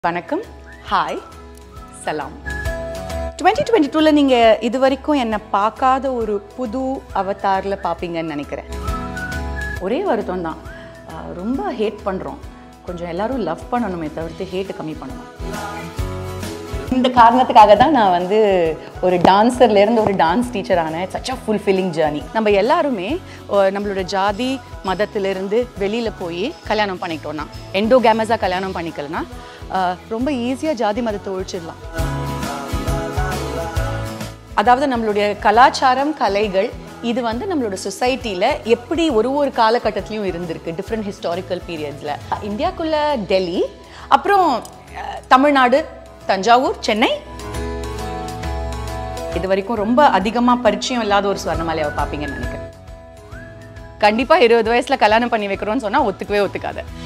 வணக்கம் ஹாய் சலாம் twenty twenty டூவில் நீங்கள் இது வரைக்கும் என்னை பார்க்காத ஒரு புது அவதாரில் பார்ப்பீங்கன்னு நினைக்கிறேன் ஒரே வருத்தம் தான் ரொம்ப ஹேட் பண்ணுறோம் கொஞ்சம் எல்லாரும் லவ் பண்ணணுமே தவிர்த்து ஹேட்டு கம்மி பண்ணணும் இந்த காரணத்துக்காக தான் நான் வந்து ஒரு டான்ஸர்ல இருந்து ஒரு டான்ஸ் டீச்சர் ஆனேன் சச் அ ஃபுல்ஃபில்லிங் ஜேர்னி நம்ம எல்லாருமே அஹ், நம்மளோட ஜாதி மதத்திலிருந்து வெளியில் போய் கல்யாணம் பண்ணிக்கிட்டோம்னா எண்டோகேமஸாக கல்யாணம் பண்ணிக்கலனா அஹ், ரொம்ப ஈஸியாக ஜாதி மதத்தை ஒழிச்சிடலாம் அதாவது நம்மளுடைய கலாச்சாரம் கலைகள் இது வந்து நம்மளோட சொசைட்டியில் எப்படி ஒரு ஒரு காலகட்டத்திலையும் இருந்திருக்கு டிஃப்ரெண்ட் ஹிஸ்டாரிக்கல் பீரியட்ஸில் இந்தியாக்குள்ள டெல்லி அப்புறம் அஹ், தமிழ்நாடு தஞ்சாவூர் சென்னை இது வரைக்கும் ரொம்ப அதிகமாக பரிச்சயம் இல்லாத ஒரு ஸ்வர்ணமாலையாவை பார்ப்பீங்கன்னு நினைக்கிறேன் கண்டிப்பாக இருபது வயசில் கல்யாணம் பண்ணி வைக்கிறோன்னு சொன்னால் ஒத்துக்கவே ஒத்துக்காத